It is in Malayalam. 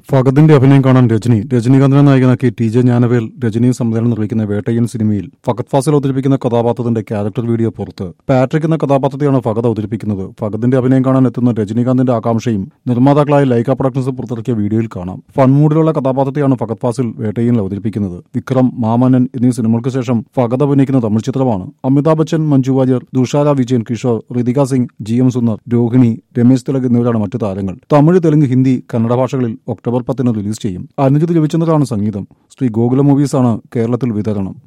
ഫഗദിന്റെ അഭിനയം കാണാൻ രജനി രജനീകാന്തിനെ നായകനാക്കി ടി ജെ ജ്ഞാനവേൽ രജനിയും സംവിധാനം നിർവഹിക്കുന്ന വേട്ടയൻ സിനിമയിൽ ഫഗത് ഫാസിൽ അവതരിപ്പിക്കുന്ന കഥാപാത്രത്തിന്റെ ക്യാരക്ടർ വീഡിയോ പുറത്ത് പാട്രിക് എന്ന കഥാപാത്രത്തെയാണ് ഫഗത് അവതരിപ്പിക്കുന്നത് ഫഗദിന്റെ അഭിനയം കാണാൻ എത്തുന്ന രജനീകാന്തിന്റെ ആകാംക്ഷയും നിർമ്മാതാക്കളായ ലൈക്ക പ്രൊഡക്ഷൻസ് പുറത്തിറക്കിയ വീഡിയോയിൽ കാണാം ഫൺമൂഡിലുള്ള കഥാപാത്രത്തെയാണ് ഫഗത് ഫാസിൽ വേട്ടയിൽ അവതരിപ്പിക്കുന്നത് വിക്രം മാമന്നൻ എന്നീ സിനിമകൾക്ക് ശേഷം ഫഗത് അഭിനയിക്കുന്ന തമിഴ് ചിത്രമാണ് അമിതാഭ് ബച്ചൻ മഞ്ജു വാര്യർ ദുഷാര വിജയൻ കിഷോർ ഋതിക സിംഗ് ജി എം സുന്ദർ രോഹിണി രമേശ് തിലക് എന്നിവരാണ് മറ്റു താരങ്ങൾ തമിഴ് തെലുങ്ക് ഹിന്ദി കന്നഡ ഭാഷകളിൽ ഒക്ടോബർ പത്തിന് റിലീസ് ചെയ്യും അനുജിത് രവിചന്ദ്രനാണ് സംഗീതം ശ്രീ ഗോകുല മൂവീസാണ് കേരളത്തിൽ വിതരണം